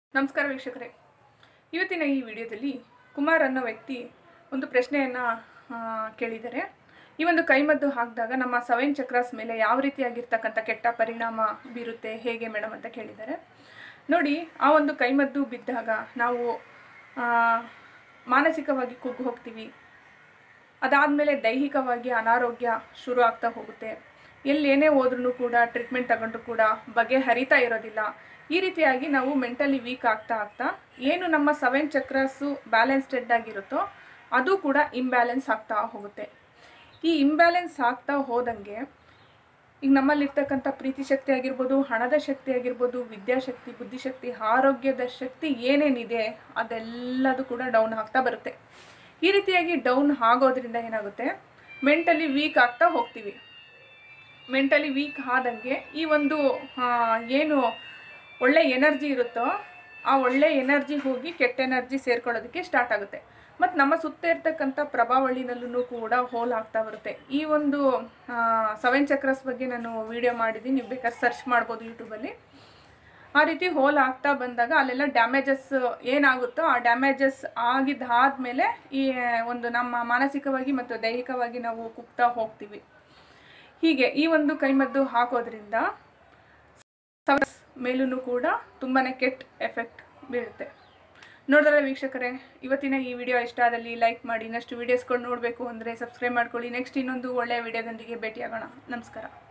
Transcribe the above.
ನಮಸ್ಕಾರ ವೀಕ್ಷಕರೇ ಇವತ್ತಿನ ಈ ವಿಡಿಯೋದಲ್ಲಿ ಕುಮಾರ್ ಅನ್ನೋ ವ್ಯಕ್ತಿ ಒಂದು ಪ್ರಶ್ನೆಯನ್ನು ಕೇಳಿದ್ದಾರೆ ಈ ಒಂದು ಕೈಮದ್ದು ಹಾಕಿದಾಗ ನಮ್ಮ ಸೆವೆನ್ ಚಕ್ರಾಸ್ ಮೇಲೆ ಯಾವ ರೀತಿಯಾಗಿರ್ತಕ್ಕಂಥ ಕೆಟ್ಟ ಪರಿಣಾಮ ಬೀರುತ್ತೆ ಹೇಗೆ ಮೇಡಮ್ ಅಂತ ಕೇಳಿದ್ದಾರೆ ನೋಡಿ ಆ ಒಂದು ಕೈಮದ್ದು ಬಿದ್ದಾಗ ನಾವು ಆ, ಮಾನಸಿಕವಾಗಿ ಕುಗ್ಗು ಹೋಗ್ತೀವಿ ಅದಾದಮೇಲೆ ದೈಹಿಕವಾಗಿ ಅನಾರೋಗ್ಯ ಶುರು ಆಗ್ತಾ ಹೋಗುತ್ತೆ ಎಲ್ಲೇನೇ ಹೋದ್ರೂ ಕೂಡ ಟ್ರೀಟ್ಮೆಂಟ್ ತಗೊಂಡ್ರು ಕೂಡ ಬಗೆಹರಿತಾ ಇರೋದಿಲ್ಲ ಈ ರೀತಿಯಾಗಿ ನಾವು ಮೆಂಟಲಿ ವೀಕ್ ಆಗ್ತಾ ಆಗ್ತಾ ಏನು ನಮ್ಮ ಸೆವೆನ್ ಚಕ್ರಸ್ಸು ಬ್ಯಾಲೆನ್ಸ್ಡೆಡ್ ಆಗಿರುತ್ತೋ ಅದು ಕೂಡ ಇಂಬ್ಯಾಲೆನ್ಸ್ ಆಗ್ತಾ ಹೋಗುತ್ತೆ ಈ ಇಂಬ್ಯಾಲೆನ್ಸ್ ಆಗ್ತಾ ಹೋದಂಗೆ ಈಗ ನಮ್ಮಲ್ಲಿರ್ತಕ್ಕಂಥ ಪ್ರೀತಿ ಶಕ್ತಿ ಆಗಿರ್ಬೋದು ಹಣದ ಶಕ್ತಿ ಆಗಿರ್ಬೋದು ವಿದ್ಯಾಶಕ್ತಿ ಬುದ್ಧಿಶಕ್ತಿ ಆರೋಗ್ಯದ ಶಕ್ತಿ ಏನೇನಿದೆ ಅದೆಲ್ಲದು ಕೂಡ ಡೌನ್ ಆಗ್ತಾ ಬರುತ್ತೆ ಈ ರೀತಿಯಾಗಿ ಡೌನ್ ಆಗೋದ್ರಿಂದ ಏನಾಗುತ್ತೆ ಮೆಂಟಲಿ ವೀಕ್ ಆಗ್ತಾ ಹೋಗ್ತೀವಿ ಮೆಂಟಲಿ ವೀಕ್ ಆದಂಗೆ ಈ ಒಂದು ಆ, ಏನು ಒಳ್ಳೆ ಎನರ್ಜಿ ಇರುತ್ತೋ ಆ ಒಳ್ಳೆ ಎನರ್ಜಿ ಹೋಗಿ ಕೆಟ್ಟ ಎನರ್ಜಿ ಸೇರ್ಕೊಳ್ಳೋದಕ್ಕೆ ಸ್ಟಾರ್ಟ್ ಆಗುತ್ತೆ ಮತ್ತು ನಮ್ಮ ಸುತ್ತ ಇರ್ತಕ್ಕಂಥ ಪ್ರಭಾವಳಿನಲ್ಲೂ ಕೂಡ ಹೋಲ್ ಆಗ್ತಾ ಬರುತ್ತೆ ಈ ಒಂದು ಸೆವೆನ್ ಚಕ್ರಸ್ ಬಗ್ಗೆ ನಾನು ವಿಡಿಯೋ ಮಾಡಿದ್ದೀನಿ ನೀವು ಬೇಕಾದ್ರೆ ಸರ್ಚ್ ಮಾಡ್ಬೋದು ಯೂಟ್ಯೂಬಲ್ಲಿ ಆ ರೀತಿ ಹೋಲ್ ಆಗ್ತಾ ಬಂದಾಗ ಅಲ್ಲೆಲ್ಲ ಡ್ಯಾಮೇಜಸ್ ಏನಾಗುತ್ತೋ ಆ ಡ್ಯಾಮೇಜಸ್ ಆಗಿದ್ದಾದ್ಮೇಲೆ ಈ ಒಂದು ನಮ್ಮ ಮಾನಸಿಕವಾಗಿ ಮತ್ತು ದೈಹಿಕವಾಗಿ ನಾವು ಕುಗ್ತಾ ಹೋಗ್ತೀವಿ ಹೀಗೆ ಈ ಒಂದು ಕೈಮದ್ದು ಹಾಕೋದ್ರಿಂದ ಸವಸ್ ಮೇಲೂ ಕೂಡ ತುಂಬಾ ಕೆಟ್ಟ ಎಫೆಕ್ಟ್ ಬೀಳುತ್ತೆ ನೋಡಿದ್ರೆ ವೀಕ್ಷಕರೇ ಇವತ್ತಿನ ಈ ವಿಡಿಯೋ ಇಷ್ಟ ಆದಲ್ಲಿ ಲೈಕ್ ಮಾಡಿ ಇನ್ನಷ್ಟು ವೀಡಿಯೋಸ್ಕೊಂಡು ನೋಡಬೇಕು ಅಂದರೆ ಸಬ್ಸ್ಕ್ರೈಬ್ ಮಾಡ್ಕೊಳ್ಳಿ ನೆಕ್ಸ್ಟ್ ಇನ್ನೊಂದು ಒಳ್ಳೆಯ ವಿಡಿಯೋದೊಂದಿಗೆ ಭೇಟಿಯಾಗೋಣ ನಮಸ್ಕಾರ